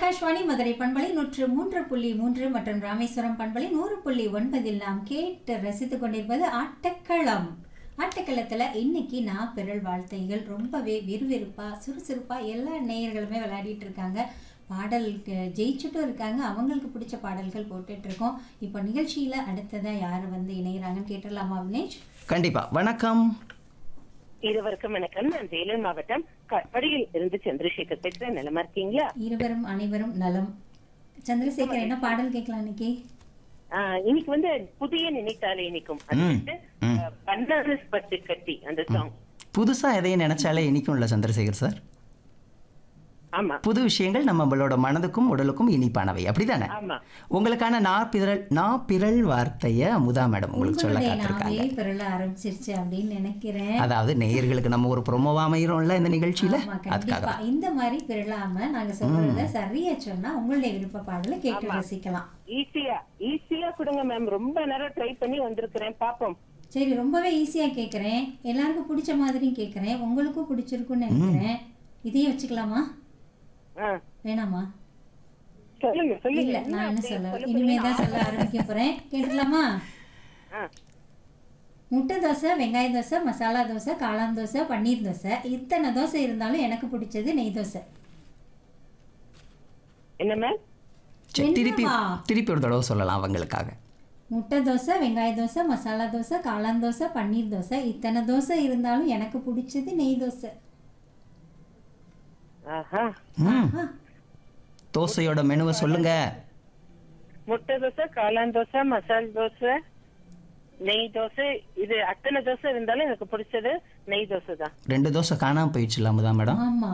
ஆகாஷ்வாணி மதுரை பண்பலை நூற்று மூன்று புள்ளி மூன்று மற்றும் ராமேஸ்வரம் பண்பலை நூறு புள்ளி ஒன்பதில் நாம் கேட்டு ரசித்துக் கொண்டிருப்பது ஆட்டக்களம் ஆட்டக்களத்துல இன்னைக்கு நான் பிறல் வாழ்த்தைகள் ரொம்பவே விறுவிறுப்பா சுறுசுறுப்பா எல்லா நேயர்களுமே விளையாடிட்டு இருக்காங்க பாடலுக்கு ஜெயிச்சுட்டும் இருக்காங்க அவங்களுக்கு பிடிச்ச பாடல்கள் போட்டுட்டு இருக்கோம் இப்போ நிகழ்ச்சியில அடுத்ததா யார் வந்து இணைகிறாங்கன்னு கேட்டுடலாமா வினேஷ் கண்டிப்பா வணக்கம் இருவருக்கும் வணக்கம் நான் வேலூர் மாவட்டம் கட்படியில் இருந்து சந்திரசேகர் பேசுறேன் நிலமா இருக்கீங்களா இருவரும் அனைவரும் நலம் சந்திரசேகர் என்ன பாடல் கேட்கலாம் இன்னைக்கு ஆஹ் இன்னைக்கு வந்து புதிய நினைத்தாலே இனிக்கும் அது ம், வந்து ம். ஆஹ், பன்னாரஸ் பட்டு கட்டி அந்த சாங் புதுசா எதையும் நினைச்சாலே இனிக்கும்ல சந்திரசேகர் சார் ஆமா புது விஷயங்கள் நம்மளோட மனதுக்கும் உடலுக்கும் இனிப்பானவை அப்படிதானே ஆமா உங்களுக்கான நாப்பிரல் நாப்பிரல் வார்த்தைய அமுதா மேடம் உங்களுக்கு சொல்ல உங்களுடைய காத்திருக்காங்க நாவே பிறல ஆரம்பிச்சிருச்சு அப்படின்னு நினைக்கிறேன் அதாவது நேயர்களுக்கு நம்ம ஒரு ப்ரொமோவா அமைகிறோம்ல இந்த நிகழ்ச்சியில ஆமா, அதுக்காக கண்டிப்பா இந்த மாதிரி பிறலாம நாங்க சொல்றத சரியா சொன்னா உங்களுடைய விருப்ப பாடலை கேட்டு ரசிக்கலாம் ஈஸியா ஈஸியா கொடுங்க மேம் ரொம்ப நேரம் ட்ரை பண்ணி வந்திருக்கிறேன் பாப்போம் சரி ரொம்பவே ஈஸியா கேக்குறேன் எல்லாருக்கும் பிடிச்ச மாதிரியும் கேக்குறேன் உங்களுக்கும் பிடிச்சிருக்கும்னு நினைக்கிறேன் இதையே வச்சுக்கலாமா ஆஹ் வேணாமா சொல்லுங்க சொல்லுங்க இல்ல என்ன நான் என்ன அப்படி சொல்ல சொல்ல இனிமே போறீங்க? தான் சொல்ல ஆரம்பிக்க போறேன் கேட்டுக்கலாமா ஆஹ், முட்டை தோசை வெங்காய தோசை மசாலா தோசை காளான் தோசை பன்னீர் தோசை இத்தனை தோசை இருந்தாலும் எனக்கு பிடிச்சது நெய் தோசை என்ன மேம் சரி, திருப்பி என்னவா? திருப்பி ஒரு தடவை சொல்லலாம் அவங்களுக்காக முட்டை தோசை வெங்காய தோசை மசாலா தோசை காளான் தோசை பன்னீர் தோசை இத்தனை தோசை இருந்தாலும் எனக்கு பிடிச்சது நெய் தோசை ஆஹா ம் தோசையோட மெனுவை சொல்லுங்க முட்டை தோசை காளான் தோசை மசால் தோசை நெய் தோசை இது அத்தனை தோசை இருந்தாலும் எனக்கு பிடிச்சது நெய் தோசை தான் ரெண்டு தோசை காணாம போயிடுச்சுல அமுதா மேடம் ஆமா